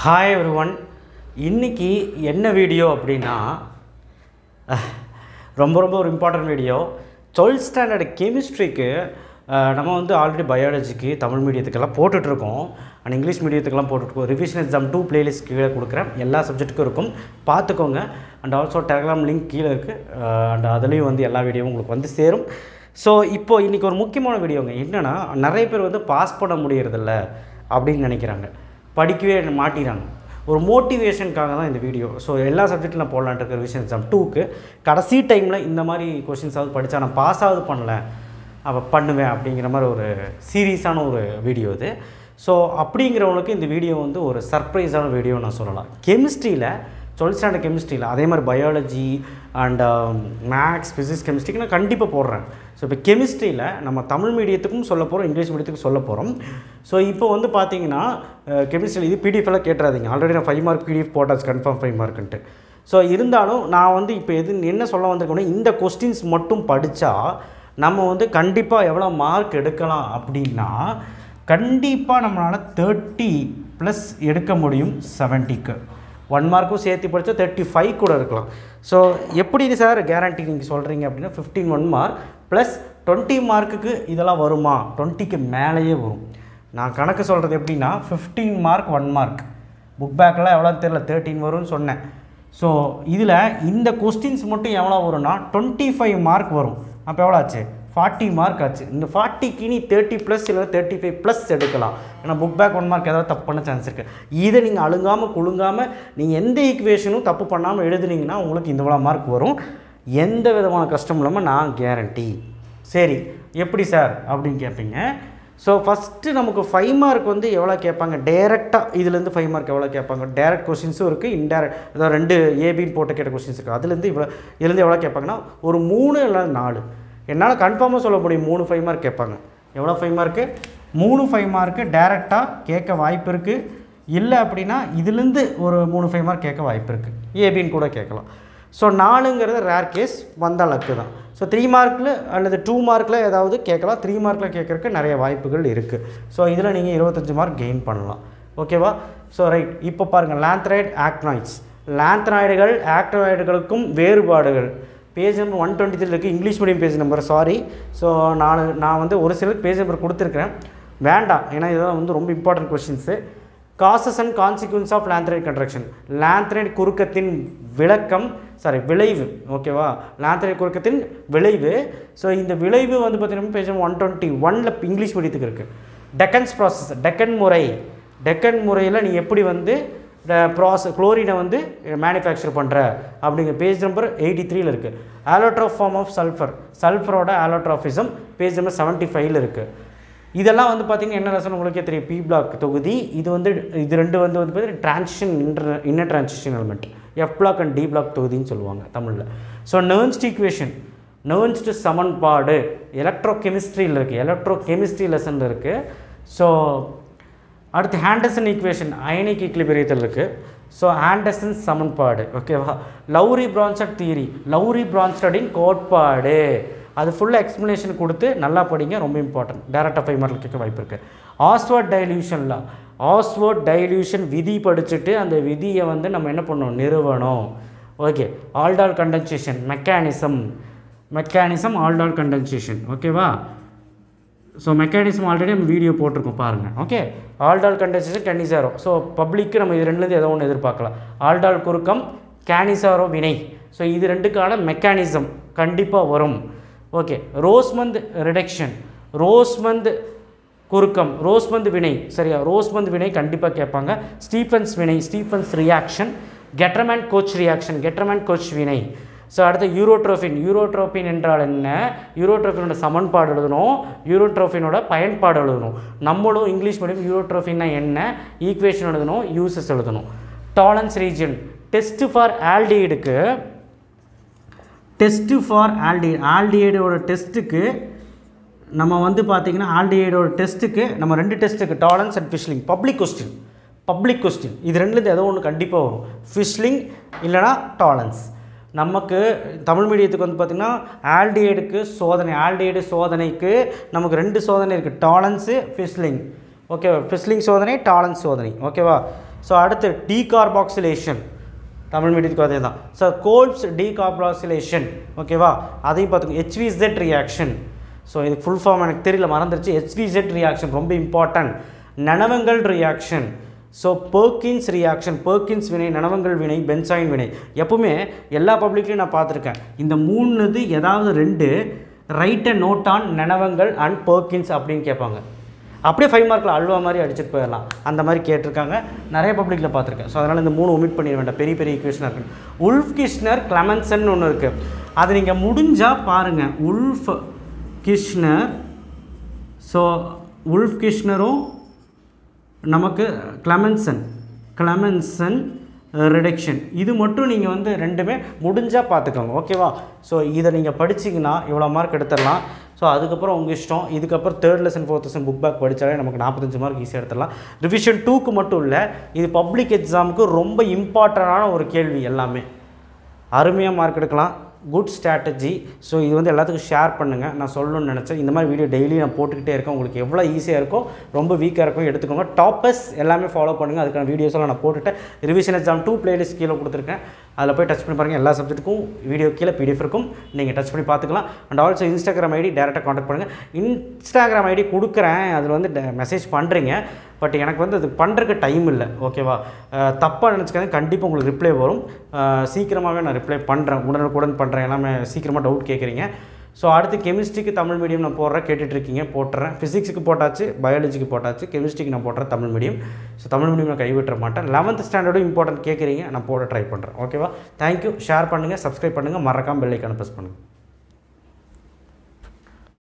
hi every one இன்றைக்கி என்ன video அப்படின்னா அஹ், ரொம்ப ரொம்ப ஒரு இம்பார்ட்டன்ட் வீடியோ டுவெல்த் ஸ்டாண்டர்ட் கெமிஸ்ட்ரிக்கு நம்ம வந்து ஆல்ரெடி பயாலஜிக்கு தமிழ் மீடியத்துக்கெல்லாம் போட்டுட்ருக்கோம் அண்ட் இங்கிலீஷ் மீடியத்துக்கெல்லாம் போட்டுட்ருக்கோம் ரிவிஷன் எக்ஸாம் டூ பிளேலிஸ்ட் கீழே கொடுக்குறேன் எல்லா சப்ஜெக்ட்டுக்கும் இருக்கும் பார்த்துக்கோங்க அண்ட் ஆல்சோ டெலகிராம் லிங்க் கீழே இருக்குது அண்ட் அதுலேயும் வந்து எல்லா வீடியோவும் உங்களுக்கு வந்து சேரும் ஸோ இப்போ இன்றைக்கி ஒரு முக்கியமான வீடியோங்க என்னென்னா நிறைய பேர் வந்து பாஸ் பண்ண முடியறதில்ல அப்படின்னு நினைக்கிறாங்க படிக்கவே மாட்டிறாங்க ஒரு மோட்டிவேஷனுக்காக தான் இந்த வீடியோ ஸோ எல்லா சப்ஜெக்ட்டில் நான் போடலான்ட்டு இருக்க ரிவிஷன் எக்ஸாம் டூக்கு கடைசி டைமில் இந்த மாதிரி கொஷின்ஸாவது படித்தா நான் பாஸ் ஆகுது பண்ணல அப்போ பண்ணுவேன் அப்படிங்கிற மாதிரி ஒரு சீரியஸான ஒரு வீடியோ இது ஸோ அப்படிங்கிறவனுக்கு இந்த வீடியோ வந்து ஒரு சர்ப்ரைஸான வீடியோ நான் சொல்லலாம் கெமிஸ்ட்ரியில் டுவெல்த் ஸ்டாண்டர்ட் கெமிஸ்ட்ரியில் அதே மாதிரி பயாலஜி அண்ட் மேக்ஸ் ஃபிசிக்ஸ் கெமிஸ்ட்ரிக்கு நான் கண்டிப்பாக போடுறேன் ஸோ இப்போ கெமிஸ்ட்ரியில் நம்ம தமிழ் மீடியத்துக்கும் சொல்ல போகிறோம் இங்கிலீஷ் மீடியத்துக்கும் சொல்ல போகிறோம் ஸோ இப்போ வந்து பார்த்தீங்கன்னா கெமிஸ்ட்ரியில் இது பிடிஎஃப் எல்லாம் கேட்டுறாதீங்க ஆல்ரெடி நான் ஃபைவ் மார்க் பிடிஎஃப் போட்டாச்சு கன்ஃபார்ம் ஃபைவ் மார்க்குன்ட்டு ஸோ இருந்தாலும் நான் வந்து இப்போ எது என்ன சொல்ல வந்திருக்கேன்னா இந்த கொஸ்டின்ஸ் மட்டும் படித்தா நம்ம வந்து கண்டிப்பாக எவ்வளோ மார்க் எடுக்கலாம் அப்படின்னா கண்டிப்பாக நம்மளால் தேர்ட்டி ப்ளஸ் எடுக்க முடியும் செவன்ட்டிக்கு ஒன் மார்க்கும் சேர்த்து படித்தா தேர்ட்டி ஃபைவ் கூட இருக்கலாம் ஸோ எப்படி சார் கேரண்டி நீங்கள் சொல்கிறீங்க அப்படின்னா fifteen one mark plus twenty மார்க்குக்கு இதெல்லாம் வருமா டுவெண்ட்டிக்கு மேலேயே வரும் நான் கணக்கு சொல்கிறது எப்படின்னா fifteen mark one mark book பேக்கெலாம் எவ்வளோ தெரில தேர்ட்டின் வரும்னு சொன்னேன் ஸோ இதில் இந்த கொஸ்டின்ஸ் மட்டும் எவ்வளோ வரும்னா டுவெண்ட்டி ஃபைவ் மார்க் வரும் அப்போ எவ்வளோ ஆச்சு ஃபார்ட்டி மார்க் ஆச்சு இந்த ஃபார்ட்டிக்கு நீ தேர்ட்டி ப்ளஸ் இல்லை தேர்ட்டி ஃபைவ் ப்ளஸ் எடுக்கலாம் ஏன்னா புக் பேக் ஒன் மார்க் ஏதாவது தப்பு பண்ண சான்ஸ் இருக்குது இதை நீங்கள் அழுங்காமல் குலுங்காமல் நீங்கள் எந்த ஈக்குவேஷனும் தப்பு பண்ணாமல் எழுதுனீங்கன்னா உங்களுக்கு இந்த இவ்வளோ மார்க் வரும் எந்த விதமான கஷ்டம் இல்லாமல் நான் கேரண்டி சரி எப்படி சார் அப்படின்னு கேட்பீங்க ஸோ ஃபஸ்ட்டு நமக்கு ஃபைவ் மார்க் வந்து எவ்வளோ கேட்பாங்க டேரெக்டாக இதுலேருந்து ஃபைவ் மார்க் எவ்வளோ கேட்பாங்க டேரக்ட் கொஸ்டின்ஸும் இருக்குது இன்டேரக்ட் அதாவது ரெண்டு ஏபின்னு போட்டு கேட்ட கொஸ்டின்ஸ் இருக்குது அதுலேருந்து இவ்வளோ இதுலேருந்து எவ்வளோ கேட்பாங்கன்னா ஒரு மூணு இல்லை நாலு என்னால் கன்ஃபார்மாக சொல்ல முடியும் மூணு ஃபைவ் மார்க் கேட்பாங்க எவ்வளோ ஃபைவ் மார்க்கு மூணு ஃபைவ் மார்க்கு டேரெக்டாக கேட்க வாய்ப்பு இருக்குது இல்லை அப்படின்னா இதுலேருந்து ஒரு மூணு ஃபைவ் மார்க் கேட்க வாய்ப்பு இருக்குது ஏபின்னு கூட கேட்கலாம் ஸோ நாலுங்கிறது ரேர் கேஸ் வந்தால் லக்கு தான் ஸோ த்ரீ மார்க்கில் அல்லது டூ மார்க்கில் ஏதாவது கேட்கலாம் த்ரீ மார்க்கில் கேட்கறக்கு நிறைய வாய்ப்புகள் இருக்குது ஸோ இதில் நீங்கள் இருபத்தஞ்சி மார்க் கெயின் பண்ணலாம் ஓகேவா ஸோ ரைட் இப்போ பாருங்கள் லேந்த்ரைட் ஆக்னாய்ட்ஸ் லேந்த்ராய்டுகள் ஆக்டராய்டுகளுக்கும் வேறுபாடுகள் page number one twenty three இருக்குது English medium page number sorry so நான் நான் வந்து ஒரு சிலருக்கு பேஜ் நம்பர் கொடுத்துருக்கிறேன் வேண்டாம் ஏன்னா இதெல்லாம் வந்து ரொம்ப important questions causes and consequences of lanthanide contraction lanthanide குறுக்கத்தின் விளக்கம் சாரி விளைவு ஓகேவா லேந்த்ரைட் குறுக்கத்தின் விளைவு ஸோ இந்த விளைவு வந்து பார்த்தீங்கன்னா பேஜ் ஒன் டுவெண்ட்டி ஒனில் இங்கிலீஷ் மீடியத்துக்கு இருக்குது டெக்கன்ஸ் ப்ராசஸ் டெக்கன் முறை டெக்கன் முறையில் நீ எப்படி வந்து ப்ராசஸ் குளோரினை வந்து மேனுஃபேக்சர் பண்ணுற அப்படிங்கிற பேஜ் நம்பர் எயிட்டி த்ரீல இருக்குது ஆலோட்ராஃப் ஃபார்ம் ஆஃப் சல்ஃபர் சல்ஃபரோட ஆலோட்ராஃபிசம் பேஜ் நம்பர் செவன்ட்டி ஃபைவ்ல இருக்குது இதெல்லாம் வந்து பார்த்திங்கன்னா என்ன லெசன் உங்களுக்கே தெரியும் பி பிளாக் தொகுதி இது வந்து இது ரெண்டு வந்து வந்து பார்த்தீங்கன்னா transition inter inner transition element F block and D block தொகுதின்னு சொல்லுவாங்க தமிழில் ஸோ நர்ன்ஸ்ட் ஈக்குவேஷன் நர்ன்ஸ்ட் சமன்பாடு எலக்ட்ரோ கெமிஸ்ட்ரியில் இருக்குது எலக்ட்ரோ கெமிஸ்ட்ரி லெசனில் இருக்குது ஸோ அடுத்து ஹேண்டசன் ஈக்குவேஷன் அயனிக் ஈக்லிபிரியத்தில் இருக்குது ஸோ ஹேண்டசன் சமன்பாடு ஓகேவா லவ்ரி பிரான்சட் தியரி லவ்ரி பிரான்சடின் கோட்பாடு அது ஃபுல்லாக எக்ஸ்ப்ளனேஷன் கொடுத்து நல்லா படிங்க ரொம்ப இம்பார்ட்டன்ட் டேரக்டாக ஃபைவ் மார்க் கேட்க வாய்ப்பு இருக்குது ஆஸ்வர்ட் டைல்யூஷனில் ஆஸ்வர்ட் டைல்யூஷன் விதி படிச்சுட்டு அந்த விதியை வந்து நம்ம என்ன பண்ணணும் நிறுவனம் okay aldol condensation mechanism mechanism aldol condensation ஓகேவா ஸோ மெக்கானிசம் ஆல்ரெடி நம்ம வீடியோ போட்டிருக்கோம் பாருங்கள் okay aldol condensation Cannizzaro so public நம்ம இது ரெண்டுலேருந்து ஏதோ ஒன்று எதிர்பார்க்கலாம் ஆல்டால் குறுக்கம் கேனிசாரோ வினை ஸோ இது ரெண்டுக்கான மெக்கானிசம் கண்டிப்பாக வரும் ஓகே ரோஸ்மந்த் ரிடக்ஷன் ரோஸ்மந்த் குறுக்கம் ரோஸ்மந்த் வினை சரியா ரோஸ்மந்த் வினை கண்டிப்பாக கேட்பாங்க ஸ்டீஃபன்ஸ் வினை Stephen's reaction Gattermann Koch reaction Gattermann Koch வினை ஸோ அடுத்து யூரோட்ரோஃபின் யூரோட்ரோபின் என்றால் என்ன யூரோட்ரோஃபினோட சமன்பாடு எழுதணும் யூரோட்ரோஃபினோட பயன்பாடு எழுதணும் நம்மளும் இங்கிலீஷ் மீடியம் யூரோட்ரோஃபின்னா என்ன ஈக்குவேஷன் எழுதணும் யூசஸ் எழுதணும் டாலன்ஸ் ரீஜன் டெஸ்ட் ஃபார் ஆல்டிஹைடுக்கு டெஸ்ட்டு ஃபார் ஆல்டிஹைடு ஆல்டிஹைடோட டெஸ்ட்டுக்கு நம்ம வந்து பார்த்திங்கன்னா ஆல்டிஹைடோட டெஸ்ட்டுக்கு நம்ம ரெண்டு டெஸ்ட்டுக்கு Tollens and Fehling public question public question இது ரெண்டுலேருந்து ஏதோ ஒன்று கண்டிப்பாக வரும் ஃபிஷ்லிங் இல்லைனா டாலன்ஸ் நமக்கு தமிழ் மீடியத்துக்கு வந்து பார்த்திங்கன்னா ஆல்டிஹைடுக்கு சோதனை ஆல்டிஹைடு சோதனைக்கு நமக்கு ரெண்டு சோதனை இருக்குது டாலன்ஸு ஃபிஷ்லிங் ஓகேவா ஃபிஸ்லிங் சோதனை டாலன்ஸ் சோதனை ஓகேவா ஸோ அடுத்து டீகார்பாக்சிலேஷன் தமிழ் மீடியத்துக்கு அதே தான் ஸோ கோல்ப்ஸ் டீகார்பாக்சிலேஷன் ஓகேவா அதையும் பார்த்துக்கோ ஹெச்விசெட் ரியாக்ஷன் ஸோ இது ஃபுல் ஃபார்ம் எனக்கு தெரியல மறந்துருச்சு ஹெச்விசெட் ரியாக்ஷன் ரொம்ப இம்பார்ட்டன்ட் நனவங்கள் reaction so Perkin's reaction Perkin's வினை நனவங்கள் வினை பென்சாயின் வினை எப்பவுமே எல்லா பப்ளிக்லையும் நான் பார்த்துருக்கேன் இந்த மூணுது ஏதாவது ரெண்டு ரைட் அ நோட் ஆன் நனவங்கள் அண்ட் பெர்கின்ஸ் அப்படின்னு கேட்பாங்க அப்படியே ஃபைவ் மார்க்கில் அல்வா மாதிரி அடிச்சுட்டு போயிடலாம் அந்த மாதிரி கேட்டிருக்காங்க நிறைய பப்ளிக்கில் பார்த்துருக்கேன் ஸோ அதனால் இந்த மூணு ஒமிட் பண்ணிட வேண்டாம் பெரிய பெரிய ஈக்குவேஷனாக இருக்கு உல்ஃப் கிஷ்னர் கிளமன்சன் ஒன்று இருக்குது அது நீங்கள் முடிஞ்சால் பாருங்கள் உல்ஃப் கிஷ்னர் ஸோ உல்ஃப் கிஷ்னரும் நமக்கு கிளமென்சன் கிளமென்சன் ரிடக்ஷன் இது மட்டும் நீங்கள் வந்து ரெண்டுமே முடிஞ்சால் பார்த்துக்கோங்க ஓகேவா ஸோ இதை நீங்கள் படிச்சிங்கன்னா இவ்வளோ மார்க் எடுத்துடலாம் ஸோ அதுக்கப்புறம் உங்கள் இஷ்டம் இதுக்கப்புறம் third lesson fourth lesson book back படித்தாலே நமக்கு நாற்பத்தஞ்சு மார்க் ஈஸியாக எடுத்துடலாம் ரிவிஷன் டூக்கு மட்டும் இல்லை இது பப்ளிக் எக்ஸாமுக்கு ரொம்ப இம்பார்ட்டண்டான ஒரு கேள்வி எல்லாமே அருமையாக மார்க் எடுக்கலாம் குட் ஸ்ட்ராட்டஜி ஸோ இது வந்து எல்லாத்துக்கும் ஷேர் பண்ணுங்கள் நான் சொல்லணும்னு நினச்சேன் இந்த மாதிரி வீடியோ டெய்லி நான் போட்டுக்கிட்டே இருக்கேன் உங்களுக்கு எவ்வளோ ஈஸியாக இருக்கோ ரொம்ப வீக்காக இருக்கும் எடுத்துக்கோங்க டாப்பர்ஸ் எல்லாமே ஃபாலோ பண்ணுங்கள் அதுக்கான வீடியோஸ் எல்லாம் நான் போட்டுட்டேன் ரிவிஷன் எக்ஸாம் டூ பிளேலிஸ்ட் கீழே கொடுத்துருக்கேன் அதில் போய் டச் பண்ணி பாருங்கள் எல்லா சப்ஜெக்ட்டுக்கும் வீடியோ கீழே பிடிஎஃப் இருக்கும் நீங்கள் டச் பண்ணி பார்த்துக்கலாம் அண்ட் ஆல்சோ இன்ஸ்டாகிராம் ஐடி டேரெக்டாக காண்டாக்ட் பண்ணுங்கள் இன்ஸ்டாகிராம் ஐடி கொடுக்குறேன் அதில் வந்து மெசேஜ் பண்ணுறீங்க பட் எனக்கு வந்து அது பண்ணுறதுக்கு டைம் இல்லை ஓகேவா தப்பாக நினச்சிக்காங்க கண்டிப்பாக உங்களுக்கு ரிப்ளை வரும் சீக்கிரமாகவே நான் ரிப்ளை பண்ணுறேன் உடனுக்குடன் பண்ணுறேன் எல்லாமே சீக்கிரமாக டவுட் கேட்குறீங்க ஸோ அடுத்து கெமிஸ்ட்ரிக்கு தமிழ் மீடியம் நான் போடுறேன் கேட்டுட்ருக்கீங்க போட்டுறேன் ஃபிசிக்ஸுக்கு போட்டாச்சு பயாலஜிக்கு போட்டாச்சு கெமிஸ்ட்ரிக்கு நான் போடுறேன் Tamil medium so Tamil medium நான் கைவிட்ட மாட்டேன் லெவன்த் ஸ்டாண்டர்டும் இம்பார்ட்டன்ட் கேட்குறீங்க நான் போட ட்ரை பண்ணுறேன் ஓகேவா தேங்க்யூ ஷேர் பண்ணுங்கள் சப்ஸ்கிரைப் பண்ணுங்கள் மறக்காமல் பெல் ஐக்கான ப்ரெஸ் பண்ணுங்கள்